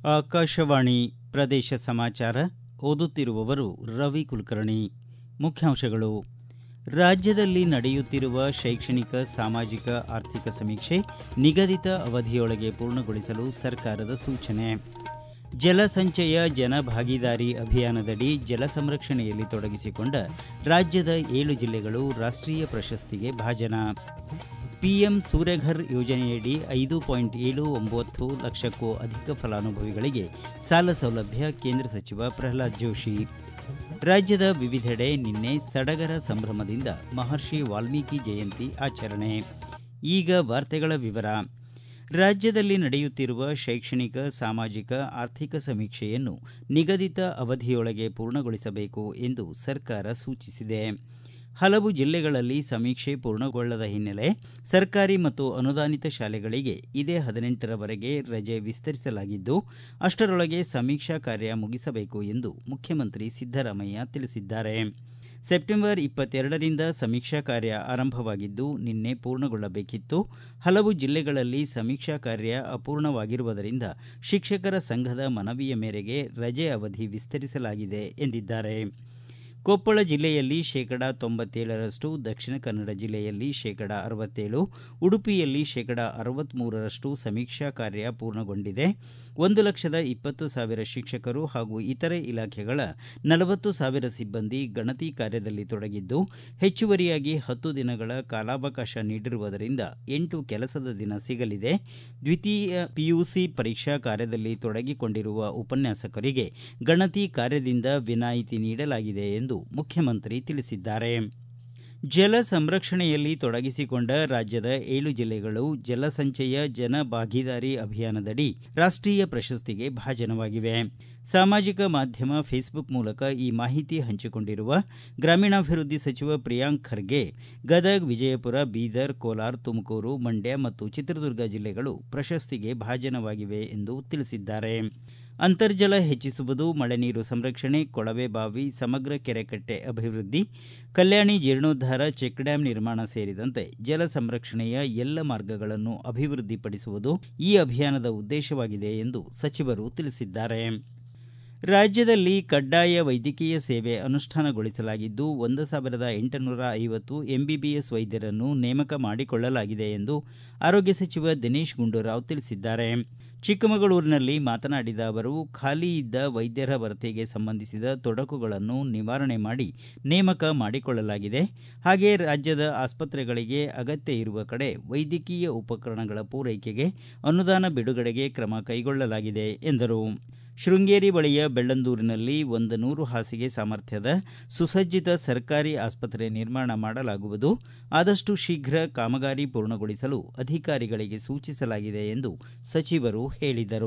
ಆಕಾಶವಾಣಿ ಪ್ರದೇಶ ಸಮಾಚಾರ ಓದುತ್ತಿರುವವರು ರವಿ ಕುಲಕರ್ಣಿ ಮುಖ್ಯಾಂಶಗಳು ರಾಜ್ಯದಲ್ಲಿ ನಡೆಯುತ್ತಿರುವ ಶೈಕ್ಷಣಿಕ ಸಾಮಾಜಿಕ ಆರ್ಥಿಕ ಸಮೀಕ್ಷೆ ನಿಗದಿತ ಅವಧಿಯೊಳಗೆ ಪೂರ್ಣಗೊಳಿಸಲು ಸರ್ಕಾರದ ಸೂಚನೆ ಜಲ ಸಂಚಯ ಜನ ಭಾಗೀದಾರಿ ಅಭಿಯಾನದಡಿ ಜಲ ಸಂರಕ್ಷಣೆಯಲ್ಲಿ ತೊಡಗಿಸಿಕೊಂಡ ರಾಜ್ಯದ ಏಳು ಜಿಲ್ಲೆಗಳು ರಾಷ್ಟೀಯ ಪ್ರಶಸ್ತಿಗೆ ಭಾಜನ ಪಿಎಂ ಸೂರ್ಯಘರ್ ಯೋಜನೆಯಡಿ ಐದು ಪಾಯಿಂಟ್ ಏಳು ಒಂಬತ್ತು ಲಕ್ಷಕ್ಕೂ ಅಧಿಕ ಫಲಾನುಭವಿಗಳಿಗೆ ಸಾಲ ಸೌಲಭ್ಯ ಕೇಂದ್ರ ಸಚಿವ ಪ್ರಹ್ಲಾದ್ ಜೋಶಿ ರಾಜ್ಯದ ವಿವಿಧೆಡೆ ನಿನ್ನೆ ಸಡಗರ ಸಂಭ್ರಮದಿಂದ ಮಹರ್ಷಿ ವಾಲ್ಮೀಕಿ ಜಯಂತಿ ಆಚರಣೆ ಈಗ ವಾರ್ತೆಗಳ ವಿವರ ರಾಜ್ಯದಲ್ಲಿ ನಡೆಯುತ್ತಿರುವ ಶೈಕ್ಷಣಿಕ ಸಾಮಾಜಿಕ ಆರ್ಥಿಕ ಸಮೀಕ್ಷೆಯನ್ನು ನಿಗದಿತ ಅವಧಿಯೊಳಗೆ ಪೂರ್ಣಗೊಳಿಸಬೇಕು ಎಂದು ಸರ್ಕಾರ ಸೂಚಿಸಿದೆ ಹಲವು ಜಿಲ್ಲೆಗಳಲ್ಲಿ ಸಮೀಕ್ಷೆ ಪೂರ್ಣಗೊಳ್ಳದ ಹಿನ್ನೆಲೆ ಸರ್ಕಾರಿ ಮತ್ತು ಅನುದಾನಿತ ಶಾಲೆಗಳಿಗೆ ಇದೇ ಹದಿನೆಂಟರವರೆಗೆ ರಜೆ ವಿಸ್ತರಿಸಲಾಗಿದ್ದು ಅಷ್ಟರೊಳಗೆ ಸಮೀಕ್ಷಾ ಕಾರ್ಯ ಮುಗಿಸಬೇಕು ಎಂದು ಮುಖ್ಯಮಂತ್ರಿ ಸಿದ್ದರಾಮಯ್ಯ ತಿಳಿಸಿದ್ದಾರೆ ಸೆಪ್ಟೆಂಬರ್ ಇಪ್ಪತ್ತೆರಡರಿಂದ ಸಮೀಕ್ಷಾ ಕಾರ್ಯ ಆರಂಭವಾಗಿದ್ದು ನಿನ್ನೆ ಪೂರ್ಣಗೊಳ್ಳಬೇಕಿತ್ತು ಹಲವು ಜಿಲ್ಲೆಗಳಲ್ಲಿ ಸಮೀಕ್ಷಾ ಕಾರ್ಯ ಅಪೂರ್ಣವಾಗಿರುವುದರಿಂದ ಶಿಕ್ಷಕರ ಸಂಘದ ಮನವಿಯ ಮೇರೆಗೆ ರಜೆ ಅವಧಿ ವಿಸ್ತರಿಸಲಾಗಿದೆ ಎಂದಿದ್ದಾರೆ ಕೊಪ್ಪಳ ಜಿಲ್ಲೆಯಲ್ಲಿ ಶೇಕಡಾ ತೊಂಬತ್ತೇಳರಷ್ಟು ದಕ್ಷಿಣ ಕನ್ನಡ ಜಿಲ್ಲೆಯಲ್ಲಿ ಶೇಕಡಾ ಅರವತ್ತೇಳು ಉಡುಪಿಯಲ್ಲಿ ಶೇಕಡಾ ಅರವತ್ಮೂರರಷ್ಟು ಸಮೀಕ್ಷಾ ಕಾರ್ಯ ಪೂರ್ಣಗೊಂಡಿದೆ ಒಂದು ಲಕ್ಷದ ಇಪ್ಪತ್ತು ಸಾವಿರ ಶಿಕ್ಷಕರು ಹಾಗೂ ಇತರೆ ಇಲಾಖೆಗಳ ನಲವತ್ತು ಸಾವಿರ ಸಿಬ್ಬಂದಿ ಗಣತಿ ಕಾರ್ಯದಲ್ಲಿ ತೊಡಗಿದ್ದು ಹೆಚ್ಚುವರಿಯಾಗಿ ಹತ್ತು ದಿನಗಳ ಕಾಲಾವಕಾಶ ನೀಡಿರುವುದರಿಂದ ಎಂಟು ಕೆಲಸದ ದಿನ ಸಿಗಲಿದೆ ದ್ವಿತೀಯ ಪಿಯುಸಿ ಪರೀಕ್ಷಾ ಕಾರ್ಯದಲ್ಲಿ ತೊಡಗಿಕೊಂಡಿರುವ ಉಪನ್ಯಾಸಕರಿಗೆ ಗಣತಿ ಕಾರ್ಯದಿಂದ ವಿನಾಯಿತಿ ನೀಡಲಾಗಿದೆ ಎಂದು ಮುಖ್ಯಮಂತ್ರಿ ತಿಳಿಸಿದ್ದಾರೆ ಜಲ ಸಂರಕ್ಷಣೆಯಲ್ಲಿ ತೊಡಗಿಸಿಕೊಂಡ ರಾಜ್ಯದ ಏಳು ಜಿಲ್ಲೆಗಳು ಜಲ ಸಂಚಯ ಜನ ಭಾಗೀದಾರಿ ಅಭಿಯಾನದಡಿ ರಾಷ್ಟೀಯ ಪ್ರಶಸ್ತಿಗೆ ಭಾಜನವಾಗಿವೆ ಸಾಮಾಜಿಕ ಮಾಧ್ಯಮ ಫೇಸ್ಬುಕ್ ಮೂಲಕ ಈ ಮಾಹಿತಿ ಹಂಚಿಕೊಂಡಿರುವ ಗ್ರಾಮೀಣಾಭಿವೃದ್ಧಿ ಸಚಿವ ಪ್ರಿಯಾಂಕ್ ಖರ್ಗೆ ಗದಗ್ ವಿಜಯಪುರ ಬೀದರ್ ಕೋಲಾರ ತುಮಕೂರು ಮಂಡ್ಯ ಮತ್ತು ಚಿತ್ರದುರ್ಗ ಜಿಲ್ಲೆಗಳು ಪ್ರಶಸ್ತಿಗೆ ಭಾಜನವಾಗಿವೆ ಎಂದು ತಿಳಿಸಿದ್ದಾರೆ ಅಂತರ್ಜಲ ಹೆಚ್ಚಿಸುವುದು ಮಳೆ ನೀರು ಸಂರಕ್ಷಣೆ ಕೊಳವೆ ಬಾವಿ ಸಮಗ್ರ ಕೆರೆಕಟ್ಟೆ ಅಭಿವೃದ್ಧಿ ಕಲ್ಯಾಣಿ ಜೀರ್ಣೋದ್ಧಾರ ಚೆಕ್ ಡ್ಯಾಂ ನಿರ್ಮಾಣ ಸೇರಿದಂತೆ ಜಲ ಸಂರಕ್ಷಣೆಯ ಎಲ್ಲ ಮಾರ್ಗಗಳನ್ನು ಅಭಿವೃದ್ಧಿಪಡಿಸುವುದು ಈ ಅಭಿಯಾನದ ಉದ್ದೇಶವಾಗಿದೆ ಎಂದು ಸಚಿವರು ತಿಳಿಸಿದ್ದಾರೆ ರಾಜ್ಯದಲ್ಲಿ ಕಡ್ಡಾಯ ವೈದ್ಯಕೀಯ ಸೇವೆ ಅನುಷ್ಠಾನಗೊಳಿಸಲಾಗಿದ್ದು ಒಂದು ಸಾವಿರದ ಎಂಟುನೂರ ಐವತ್ತು ಎಂಬಿಬಿಎಸ್ ವೈದ್ಯರನ್ನು ನೇಮಕ ಮಾಡಿಕೊಳ್ಳಲಾಗಿದೆ ಎಂದು ಆರೋಗ್ಯ ಸಚಿವ ದಿನೇಶ್ ಗುಂಡೂರಾವ್ ತಿಳಿಸಿದ್ದಾರೆ ಚಿಕ್ಕಮಗಳೂರಿನಲ್ಲಿ ಮಾತನಾಡಿದ ಅವರು ಖಾಲಿ ಇದ್ದ ವೈದ್ಯರ ಭರ್ತಿಗೆ ಸಂಬಂಧಿಸಿದ ತೊಡಕುಗಳನ್ನು ನಿವಾರಣೆ ಮಾಡಿ ನೇಮಕ ಮಾಡಿಕೊಳ್ಳಲಾಗಿದೆ ಹಾಗೆ ರಾಜ್ಯದ ಆಸ್ಪತ್ರೆಗಳಿಗೆ ಅಗತ್ಯ ಇರುವ ಕಡೆ ವೈದ್ಯಕೀಯ ಉಪಕರಣಗಳ ಪೂರೈಕೆಗೆ ಅನುದಾನ ಬಿಡುಗಡೆಗೆ ಕ್ರಮ ಕೈಗೊಳ್ಳಲಾಗಿದೆ ಎಂದರು ಶೃಂಗೇರಿ ಬಳಿಯ ಬೆಳ್ಳಂದೂರಿನಲ್ಲಿ ಒಂದು ನೂರು ಹಾಸಿಗೆ ಸಾಮರ್ಥ್ಯದ ಸುಸಜ್ಜಿತ ಸರ್ಕಾರಿ ಆಸ್ಪತ್ರೆ ನಿರ್ಮಾಣ ಮಾಡಲಾಗುವುದು ಆದಷ್ಟು ಶೀಘ್ರ ಕಾಮಗಾರಿ ಪೂರ್ಣಗೊಳಿಸಲು ಅಧಿಕಾರಿಗಳಿಗೆ ಸೂಚಿಸಲಾಗಿದೆ ಎಂದು ಸಚಿವರು ಹೇಳಿದರು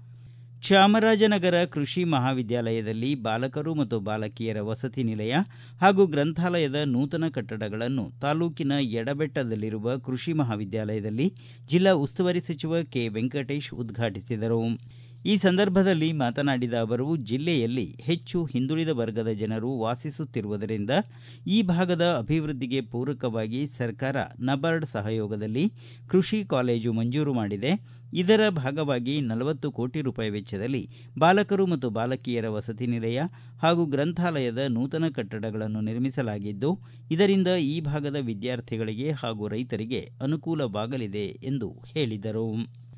ಚಾಮರಾಜನಗರ ಕೃಷಿ ಮಹಾವಿದ್ಯಾಲಯದಲ್ಲಿ ಬಾಲಕರು ಮತ್ತು ಬಾಲಕಿಯರ ವಸತಿ ನಿಲಯ ಹಾಗೂ ಗ್ರಂಥಾಲಯದ ನೂತನ ಕಟ್ಟಡಗಳನ್ನು ತಾಲೂಕಿನ ಎಡಬೆಟ್ಟದಲ್ಲಿರುವ ಕೃಷಿ ಮಹಾವಿದ್ಯಾಲಯದಲ್ಲಿ ಜಿಲ್ಲಾ ಉಸ್ತುವಾರಿ ಸಚಿವ ಕೆ ವೆಂಕಟೇಶ್ ಉದ್ಘಾಟಿಸಿದರು ಈ ಸಂದರ್ಭದಲ್ಲಿ ಮಾತನಾಡಿದ ಅವರು ಜಿಲ್ಲೆಯಲ್ಲಿ ಹೆಚ್ಚು ಹಿಂದುಳಿದ ವರ್ಗದ ಜನರು ವಾಸಿಸುತ್ತಿರುವುದರಿಂದ ಈ ಭಾಗದ ಅಭಿವೃದ್ಧಿಗೆ ಪೂರಕವಾಗಿ ಸರ್ಕಾರ ನಬಾರ್ಡ್ ಸಹಯೋಗದಲ್ಲಿ ಕೃಷಿ ಕಾಲೇಜು ಮಂಜೂರು ಮಾಡಿದೆ ಇದರ ಭಾಗವಾಗಿ ನಲವತ್ತು ಕೋಟಿ ರೂಪಾಯಿ ವೆಚ್ಚದಲ್ಲಿ ಬಾಲಕರು ಮತ್ತು ಬಾಲಕಿಯರ ವಸತಿ ನಿಲಯ ಹಾಗೂ ಗ್ರಂಥಾಲಯದ ನೂತನ ಕಟ್ಟಡಗಳನ್ನು ನಿರ್ಮಿಸಲಾಗಿದ್ದು ಇದರಿಂದ ಈ ಭಾಗದ ವಿದ್ಯಾರ್ಥಿಗಳಿಗೆ ಹಾಗೂ ರೈತರಿಗೆ ಅನುಕೂಲವಾಗಲಿದೆ ಎಂದು ಹೇಳಿದರು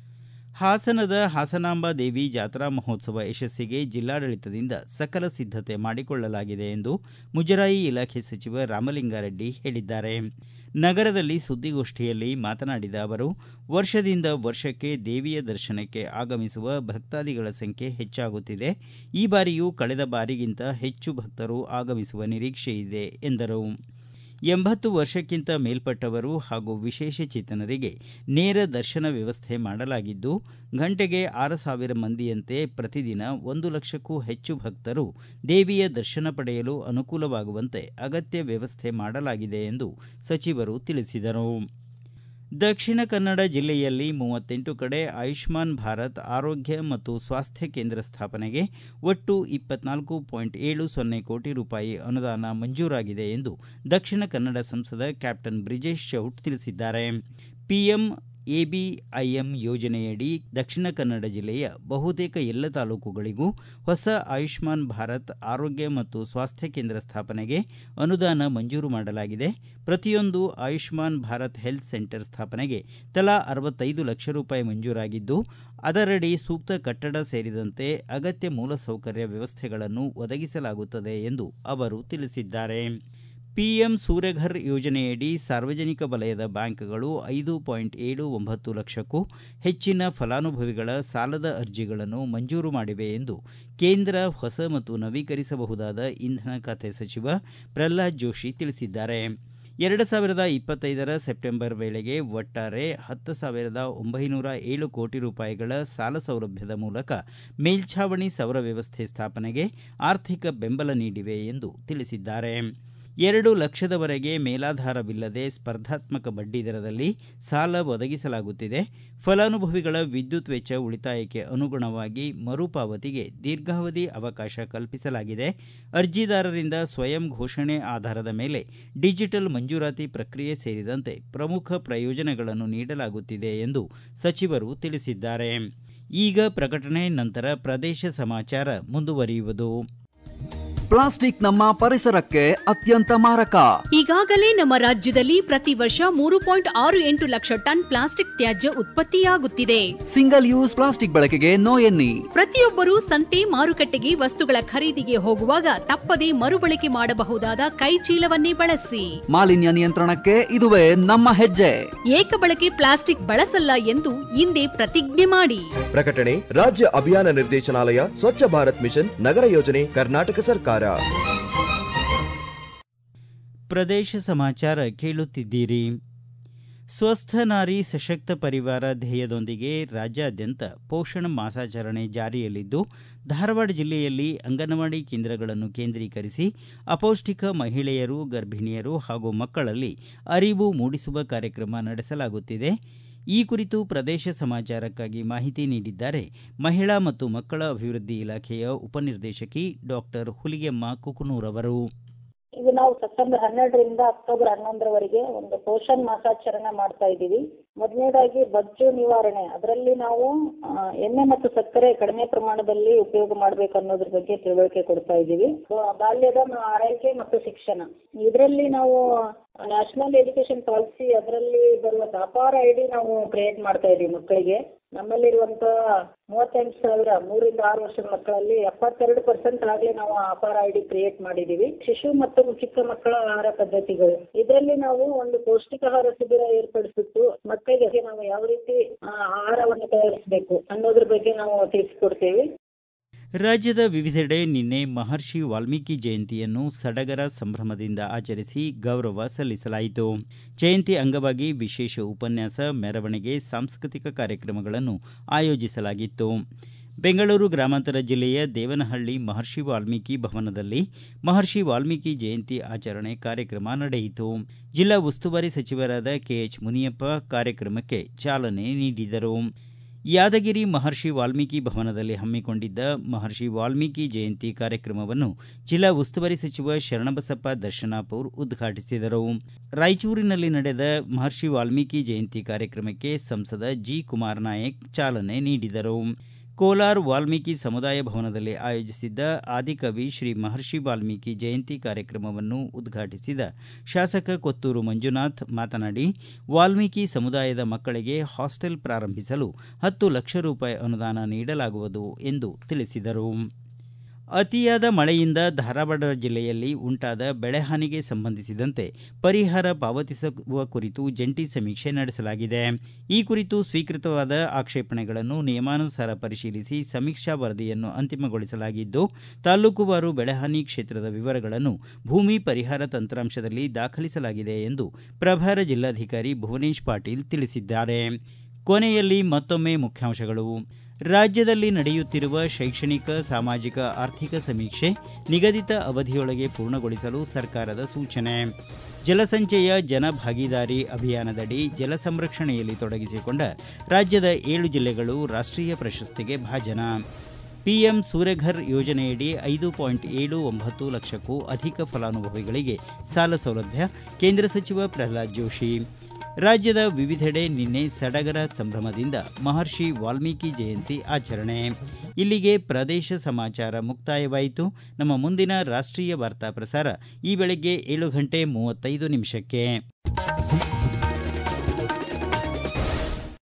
ಹಾಸನದ ಹಾಸನಾಂಬ ದೇವಿ ಜಾತ್ರಾ ಮಹೋತ್ಸವ ಯಶಸ್ಸಿಗೆ ಜಿಲ್ಲಾಡಳಿತದಿಂದ ಸಕಲ ಸಿದ್ಧತೆ ಮಾಡಿಕೊಳ್ಳಲಾಗಿದೆ ಎಂದು ಮುಜರಾಯಿ ಇಲಾಖೆ ಸಚಿವ ರಾಮಲಿಂಗಾರೆಡ್ಡಿ ಹೇಳಿದ್ದಾರೆ ನಗರದಲ್ಲಿ ಸುದ್ದಿಗೋಷ್ಠಿಯಲ್ಲಿ ಮಾತನಾಡಿದ ಅವರು ವರ್ಷದಿಂದ ವರ್ಷಕ್ಕೆ ದೇವಿಯ ದರ್ಶನಕ್ಕೆ ಆಗಮಿಸುವ ಭಕ್ತಾದಿಗಳ ಸಂಖ್ಯೆ ಹೆಚ್ಚಾಗುತ್ತಿದೆ ಈ ಬಾರಿಯೂ ಕಳೆದ ಬಾರಿಗಿಂತ ಹೆಚ್ಚು ಭಕ್ತರು ಆಗಮಿಸುವ ನಿರೀಕ್ಷೆ ಇದೆ ಎಂದರು ಎಂಬತ್ತು ವರ್ಷಕ್ಕಿಂತ ಮೇಲ್ಪಟ್ಟವರು ಹಾಗೂ ವಿಶೇಷಚೇತನರಿಗೆ ನೇರ ದರ್ಶನ ವ್ಯವಸ್ಥೆ ಮಾಡಲಾಗಿದ್ದು ಗಂಟೆಗೆ ಆರು ಸಾವಿರ ಮಂದಿಯಂತೆ ಪ್ರತಿದಿನ ಒಂದು ಲಕ್ಷಕ್ಕೂ ಹೆಚ್ಚು ಭಕ್ತರು ದೇವಿಯ ದರ್ಶನ ಪಡೆಯಲು ಅನುಕೂಲವಾಗುವಂತೆ ಅಗತ್ಯ ವ್ಯವಸ್ಥೆ ಮಾಡಲಾಗಿದೆ ಎಂದು ಸಚಿವರು ತಿಳಿಸಿದರು ದಕ್ಷಿಣ ಕನ್ನಡ ಜಿಲ್ಲೆಯಲ್ಲಿ ಮೂವತ್ತೆಂಟು ಕಡೆ ಆಯುಷ್ಮಾನ್ ಭಾರತ್ ಆರೋಗ್ಯ ಮತ್ತು ಸ್ವಾಸ್ಥ್ಯ ಕೇಂದ್ರ ಸ್ಥಾಪನೆಗೆ ಒಟ್ಟು ಇಪ್ಪತ್ನಾಲ್ಕು ಪಾಯಿಂಟ್ ಏಳು ಸೊನ್ನೆ ಕೋಟಿ ರೂಪಾಯಿ ಅನುದಾನ ಮಂಜೂರಾಗಿದೆ ಎಂದು ದಕ್ಷಿಣ ಕನ್ನಡ ಸಂಸದ ಕ್ಯಾಪ್ಟನ್ ಬ್ರಿಜೇಶ್ ಚೌಟ್ ತಿಳಿಸಿದ್ದಾರೆ ಪಿಎಂ ಎಬಿಐಎಂ ಯೋಜನೆಯಡಿ ದಕ್ಷಿಣ ಕನ್ನಡ ಜಿಲ್ಲೆಯ ಬಹುತೇಕ ಎಲ್ಲ ತಾಲೂಕುಗಳಿಗೂ ಹೊಸ ಆಯುಷ್ಮಾನ್ ಭಾರತ್ ಆರೋಗ್ಯ ಮತ್ತು ಸ್ವಾಸ್ಥ್ಯ ಕೇಂದ್ರ ಸ್ಥಾಪನೆಗೆ ಅನುದಾನ ಮಂಜೂರು ಮಾಡಲಾಗಿದೆ ಪ್ರತಿಯೊಂದು ಆಯುಷ್ಮಾನ್ ಭಾರತ್ ಹೆಲ್ತ್ ಸೆಂಟರ್ ಸ್ಥಾಪನೆಗೆ ತಲಾ ಅರವತ್ತೈದು ಲಕ್ಷ ರೂಪಾಯಿ ಮಂಜೂರಾಗಿದ್ದು ಅದರಡಿ ಸೂಕ್ತ ಕಟ್ಟಡ ಸೇರಿದಂತೆ ಅಗತ್ಯ ಮೂಲಸೌಕರ್ಯ ವ್ಯವಸ್ಥೆಗಳನ್ನು ಒದಗಿಸಲಾಗುತ್ತದೆ ಎಂದು ಅವರು ತಿಳಿಸಿದ್ದಾರೆ ಪಿಎಂ ಸೂರ್ಯಘರ್ ಯೋಜನೆಯಡಿ ಸಾರ್ವಜನಿಕ ವಲಯದ ಬ್ಯಾಂಕ್ಗಳು ಐದು ಪಾಯಿಂಟ್ ಏಳು ಒಂಬತ್ತು ಲಕ್ಷಕ್ಕೂ ಹೆಚ್ಚಿನ ಫಲಾನುಭವಿಗಳ ಸಾಲದ ಅರ್ಜಿಗಳನ್ನು ಮಂಜೂರು ಮಾಡಿವೆ ಎಂದು ಕೇಂದ್ರ ಹೊಸ ಮತ್ತು ನವೀಕರಿಸಬಹುದಾದ ಇಂಧನ ಖಾತೆ ಸಚಿವ ಪ್ರಹ್ಲಾದ್ ಜೋಶಿ ತಿಳಿಸಿದ್ದಾರೆ ಎರಡು ಸಾವಿರದ ಇಪ್ಪತ್ತೈದರ ಸೆಪ್ಟೆಂಬರ್ ವೇಳೆಗೆ ಒಟ್ಟಾರೆ ಹತ್ತು ಸಾವಿರದ ಒಂಬೈನೂರ ಏಳು ಕೋಟಿ ರೂಪಾಯಿಗಳ ಸಾಲ ಸೌಲಭ್ಯದ ಮೂಲಕ ಮೇಲ್ಛಾವಣಿ ಸೌರ ವ್ಯವಸ್ಥೆ ಸ್ಥಾಪನೆಗೆ ಆರ್ಥಿಕ ಬೆಂಬಲ ನೀಡಿವೆ ಎಂದು ತಿಳಿಸಿದ್ದಾರೆ ಎರಡು ಲಕ್ಷದವರೆಗೆ ಮೇಲಾಧಾರವಿಲ್ಲದೆ ಸ್ಪರ್ಧಾತ್ಮಕ ಬಡ್ಡಿ ದರದಲ್ಲಿ ಸಾಲ ಒದಗಿಸಲಾಗುತ್ತಿದೆ ಫಲಾನುಭವಿಗಳ ವಿದ್ಯುತ್ ವೆಚ್ಚ ಉಳಿತಾಯಕ್ಕೆ ಅನುಗುಣವಾಗಿ ಮರುಪಾವತಿಗೆ ದೀರ್ಘಾವಧಿ ಅವಕಾಶ ಕಲ್ಪಿಸಲಾಗಿದೆ ಅರ್ಜಿದಾರರಿಂದ ಸ್ವಯಂ ಘೋಷಣೆ ಆಧಾರದ ಮೇಲೆ ಡಿಜಿಟಲ್ ಮಂಜೂರಾತಿ ಪ್ರಕ್ರಿಯೆ ಸೇರಿದಂತೆ ಪ್ರಮುಖ ಪ್ರಯೋಜನಗಳನ್ನು ನೀಡಲಾಗುತ್ತಿದೆ ಎಂದು ಸಚಿವರು ತಿಳಿಸಿದ್ದಾರೆ ಈಗ ಪ್ರಕಟಣೆ ನಂತರ ಪ್ರದೇಶ ಸಮಾಚಾರ ಮುಂದುವರಿಯುವುದು ಪ್ಲಾಸ್ಟಿಕ್ ನಮ್ಮ ಪರಿಸರಕ್ಕೆ ಅತ್ಯಂತ ಮಾರಕ ಈಗಾಗಲೇ ನಮ್ಮ ರಾಜ್ಯದಲ್ಲಿ ಪ್ರತಿ ವರ್ಷ ಮೂರು ಪಾಯಿಂಟ್ ಆರು ಎಂಟು ಲಕ್ಷ ಟನ್ ಪ್ಲಾಸ್ಟಿಕ್ ತ್ಯಾಜ್ಯ ಉತ್ಪತ್ತಿಯಾಗುತ್ತಿದೆ ಸಿಂಗಲ್ ಯೂಸ್ ಪ್ಲಾಸ್ಟಿಕ್ ಬಳಕೆಗೆ ನೋ ಎನ್ನಿ ಪ್ರತಿಯೊಬ್ಬರೂ ಸಂತೆ ಮಾರುಕಟ್ಟೆಗೆ ವಸ್ತುಗಳ ಖರೀದಿಗೆ ಹೋಗುವಾಗ ತಪ್ಪದೇ ಮರುಬಳಕೆ ಮಾಡಬಹುದಾದ ಕೈ ಚೀಲವನ್ನೇ ಬಳಸಿ ಮಾಲಿನ್ಯ ನಿಯಂತ್ರಣಕ್ಕೆ ಇದುವೇ ನಮ್ಮ ಹೆಜ್ಜೆ ಏಕಬಳಕೆ ಪ್ಲಾಸ್ಟಿಕ್ ಬಳಸಲ್ಲ ಎಂದು ಇಂದೇ ಪ್ರತಿಜ್ಞೆ ಮಾಡಿ ಪ್ರಕಟಣೆ ರಾಜ್ಯ ಅಭಿಯಾನ ನಿರ್ದೇಶನಾಲಯ ಸ್ವಚ್ಛ ಭಾರತ್ ಮಿಷನ್ ನಗರ ಯೋಜನೆ ಕರ್ನಾಟಕ ಸರ್ಕಾರ ಪ್ರದೇಶ ಸಮಾಚಾರ ಕೇಳುತ್ತಿದ್ದೀರಿ ಸ್ವಸ್ಥ ನಾರಿ ಸಶಕ್ತ ಪರಿವಾರ ಧ್ಯೇಯದೊಂದಿಗೆ ರಾಜ್ಯಾದ್ಯಂತ ಪೋಷಣ ಮಾಸಾಚರಣೆ ಜಾರಿಯಲ್ಲಿದ್ದು ಧಾರವಾಡ ಜಿಲ್ಲೆಯಲ್ಲಿ ಅಂಗನವಾಡಿ ಕೇಂದ್ರಗಳನ್ನು ಕೇಂದ್ರೀಕರಿಸಿ ಅಪೌಷ್ಟಿಕ ಮಹಿಳೆಯರು ಗರ್ಭಿಣಿಯರು ಹಾಗೂ ಮಕ್ಕಳಲ್ಲಿ ಅರಿವು ಮೂಡಿಸುವ ಕಾರ್ಯಕ್ರಮ ನಡೆಸಲಾಗುತ್ತಿದೆ ಈ ಕುರಿತು ಪ್ರದೇಶ ಸಮಾಚಾರಕ್ಕಾಗಿ ಮಾಹಿತಿ ನೀಡಿದ್ದಾರೆ ಮಹಿಳಾ ಮತ್ತು ಮಕ್ಕಳ ಅಭಿವೃದ್ಧಿ ಇಲಾಖೆಯ ಉಪನಿರ್ದೇಶಕಿ ಡಾಕ್ಟರ್ ಹುಲಿಗೆಮ್ಮ ಕುಕನೂರವರು ಇದು ನಾವು ಸೆಪ್ಟೆಂಬರ್ ಹನ್ನೆರಡರಿಂದ ಅಕ್ಟೋಬರ್ ಹನ್ನೊಂದರವರೆಗೆ ಒಂದು ಪೋಷಣ್ ಮಾಸಾಚರಣೆ ಮಾಡ್ತಾ ಇದ್ದೀವಿ ಮೊದಲನೇದಾಗಿ ಬಜ್ಜು ನಿವಾರಣೆ ಅದರಲ್ಲಿ ನಾವು ಆ, ಎಣ್ಣೆ ಮತ್ತು ಸಕ್ಕರೆ ಕಡಿಮೆ ಪ್ರಮಾಣದಲ್ಲಿ ಉಪಯೋಗ ಮಾಡ್ಬೇಕು ಅನ್ನೋದ್ರ ಬಗ್ಗೆ ತಿಳುವಳಿಕೆ ಕೊಡ್ತಾ ಇದ್ದೀವಿ ಸೊ, ಬಾಲ್ಯದ ಮ- ಆರೈಕೆ ಮತ್ತು ಶಿಕ್ಷಣ ಇದರಲ್ಲಿ ನಾವು ನ್ಯಾಷನಲ್ ಎಜುಕೇಶನ್ ಪಾಲಿಸಿ ಅದರಲ್ಲಿ ಬರುವ ಅಪಾರ ಐಡಿ ನಾವು ಕ್ರಿಯೇಟ್ ಮಾಡ್ತಾ ಇದ್ದೀವಿ ಮಕ್ಕಳಿಗೆ ನಮ್ಮಲ್ಲಿರುವಂತ ಮೂವತ್ತೆಂಟು ಸಾವಿರ ಮೂರಿಂದ ಆರು ವರ್ಷದ ಮಕ್ಕಳಲ್ಲಿ ಎಪ್ಪತ್ತೆರಡು ಪರ್ಸೆಂಟ್ ಆಗಲೇ ನಾವು ಅಪಾರ ಐಡಿ ಕ್ರಿಯೇಟ್ ಮಾಡಿದೀವಿ ಶಿಶು ಮತ್ತು ಚಿಕ್ಕ ಮಕ್ಕಳ ಆಹಾರ ಪದ್ಧತಿಗಳು ಇದರಲ್ಲಿ ನಾವು ಒಂದು ಪೌಷ್ಟಿಕಾಹಾರ ಶಿಬಿರ ಏರ್ಪಡಿಸಿದ್ದು ಮಕ್ಕಳಿಗೆ ನಾವು ಯಾವ ರೀತಿ ಆ, ಆಹಾರವನ್ನು ತಯಾರಿಸಬೇಕು ಅನ್ನೋದ್ರ ಬಗ್ಗೆ ನಾವು ತಿಳಿಸ್ಕೊಡ್ತೇವೆ ರಾಜ್ಯದ ವಿವಿಧೆಡೆ ನಿನ್ನೆ ಮಹರ್ಷಿ ವಾಲ್ಮೀಕಿ ಜಯಂತಿಯನ್ನು ಸಡಗರ ಸಂಭ್ರಮದಿಂದ ಆಚರಿಸಿ ಗೌರವ ಸಲ್ಲಿಸಲಾಯಿತು ಜಯಂತಿ ಅಂಗವಾಗಿ ವಿಶೇಷ ಉಪನ್ಯಾಸ ಮೆರವಣಿಗೆ ಸಾಂಸ್ಕೃತಿಕ ಕಾರ್ಯಕ್ರಮಗಳನ್ನು ಆಯೋಜಿಸಲಾಗಿತ್ತು ಬೆಂಗಳೂರು ಗ್ರಾಮಾಂತರ ಜಿಲ್ಲೆಯ ದೇವನಹಳ್ಳಿ ಮಹರ್ಷಿ ವಾಲ್ಮೀಕಿ ಭವನದಲ್ಲಿ ಮಹರ್ಷಿ ವಾಲ್ಮೀಕಿ ಜಯಂತಿ ಆಚರಣೆ ಕಾರ್ಯಕ್ರಮ ನಡೆಯಿತು ಜಿಲ್ಲಾ ಉಸ್ತುವಾರಿ ಸಚಿವರಾದ ಕೆಎಚ್ ಮುನಿಯಪ್ಪ ಕಾರ್ಯಕ್ರಮಕ್ಕೆ ಚಾಲನೆ ನೀಡಿದರು ಯಾದಗಿರಿ ಮಹರ್ಷಿ ವಾಲ್ಮೀಕಿ ಭವನದಲ್ಲಿ ಹಮ್ಮಿಕೊಂಡಿದ್ದ ಮಹರ್ಷಿ ವಾಲ್ಮೀಕಿ ಜಯಂತಿ ಕಾರ್ಯಕ್ರಮವನ್ನು ಜಿಲ್ಲಾ ಉಸ್ತುವಾರಿ ಸಚಿವ ಶರಣಬಸಪ್ಪ ದರ್ಶನಾಪುರ್ ಉದ್ಘಾಟಿಸಿದರು ರಾಯಚೂರಿನಲ್ಲಿ ನಡೆದ ಮಹರ್ಷಿ ವಾಲ್ಮೀಕಿ ಜಯಂತಿ ಕಾರ್ಯಕ್ರಮಕ್ಕೆ ಸಂಸದ ಜಿ ಕುಮಾರ್ ನಾಯಕ್ ಚಾಲನೆ ನೀಡಿದರು ಕೋಲಾರ ವಾಲ್ಮೀಕಿ ಸಮುದಾಯ ಭವನದಲ್ಲಿ ಆಯೋಜಿಸಿದ್ದ ಆದಿಕವಿ ಶ್ರೀ ಮಹರ್ಷಿ ವಾಲ್ಮೀಕಿ ಜಯಂತಿ ಕಾರ್ಯಕ್ರಮವನ್ನು ಉದ್ಘಾಟಿಸಿದ ಶಾಸಕ ಕೊತ್ತೂರು ಮಂಜುನಾಥ್ ಮಾತನಾಡಿ ವಾಲ್ಮೀಕಿ ಸಮುದಾಯದ ಮಕ್ಕಳಿಗೆ ಹಾಸ್ಟೆಲ್ ಪ್ರಾರಂಭಿಸಲು ಹತ್ತು ಲಕ್ಷ ರೂಪಾಯಿ ಅನುದಾನ ನೀಡಲಾಗುವುದು ಎಂದು ತಿಳಿಸಿದರು ಅತಿಯಾದ ಮಳೆಯಿಂದ ಧಾರವಾಡ ಜಿಲ್ಲೆಯಲ್ಲಿ ಉಂಟಾದ ಬೆಳೆಹಾನಿಗೆ ಸಂಬಂಧಿಸಿದಂತೆ ಪರಿಹಾರ ಪಾವತಿಸುವ ಕುರಿತು ಜಂಟಿ ಸಮೀಕ್ಷೆ ನಡೆಸಲಾಗಿದೆ ಈ ಕುರಿತು ಸ್ವೀಕೃತವಾದ ಆಕ್ಷೇಪಣೆಗಳನ್ನು ನಿಯಮಾನುಸಾರ ಪರಿಶೀಲಿಸಿ ಸಮೀಕ್ಷಾ ವರದಿಯನ್ನು ಅಂತಿಮಗೊಳಿಸಲಾಗಿದ್ದು ತಾಲೂಕುವಾರು ಬೆಳೆಹಾನಿ ಕ್ಷೇತ್ರದ ವಿವರಗಳನ್ನು ಭೂಮಿ ಪರಿಹಾರ ತಂತ್ರಾಂಶದಲ್ಲಿ ದಾಖಲಿಸಲಾಗಿದೆ ಎಂದು ಪ್ರಭಾರ ಜಿಲ್ಲಾಧಿಕಾರಿ ಭುವನೇಶ್ ಪಾಟೀಲ್ ತಿಳಿಸಿದ್ದಾರೆ ಕೊನೆಯಲ್ಲಿ ಮತ್ತೊಮ್ಮೆ ಮುಖ್ಯಾಂಶಗಳು ರಾಜ್ಯದಲ್ಲಿ ನಡೆಯುತ್ತಿರುವ ಶೈಕ್ಷಣಿಕ ಸಾಮಾಜಿಕ ಆರ್ಥಿಕ ಸಮೀಕ್ಷೆ ನಿಗದಿತ ಅವಧಿಯೊಳಗೆ ಪೂರ್ಣಗೊಳಿಸಲು ಸರ್ಕಾರದ ಸೂಚನೆ ಜಲಸಂಚಯ ಜನ ಭಾಗೀದಾರಿ ಅಭಿಯಾನದಡಿ ಜಲ ಸಂರಕ್ಷಣೆಯಲ್ಲಿ ತೊಡಗಿಸಿಕೊಂಡ ರಾಜ್ಯದ ಏಳು ಜಿಲ್ಲೆಗಳು ರಾಷ್ಟ್ರೀಯ ಪ್ರಶಸ್ತಿಗೆ ಭಾಜನ ಪಿಎಂ ಸೂರ್ಯಘರ್ ಯೋಜನೆಯಡಿ ಐದು ಪಾಯಿಂಟ್ ಏಳು ಒಂಬತ್ತು ಲಕ್ಷಕ್ಕೂ ಅಧಿಕ ಫಲಾನುಭವಿಗಳಿಗೆ ಸಾಲ ಸೌಲಭ್ಯ ಕೇಂದ್ರ ಸಚಿವ ಪ್ರಹ್ಲಾದ್ ಜೋಶಿ ರಾಜ್ಯದ ವಿವಿಧೆಡೆ ನಿನ್ನೆ ಸಡಗರ ಸಂಭ್ರಮದಿಂದ ಮಹರ್ಷಿ ವಾಲ್ಮೀಕಿ ಜಯಂತಿ ಆಚರಣೆ ಇಲ್ಲಿಗೆ ಪ್ರದೇಶ ಸಮಾಚಾರ ಮುಕ್ತಾಯವಾಯಿತು ನಮ್ಮ ಮುಂದಿನ ರಾಷ್ಟ್ರೀಯ ವಾರ್ತಾ ಪ್ರಸಾರ ಈ ಬೆಳಗ್ಗೆ ಏಳು ಗಂಟೆ ಮೂವತ್ತೈದು ನಿಮಿಷಕ್ಕೆ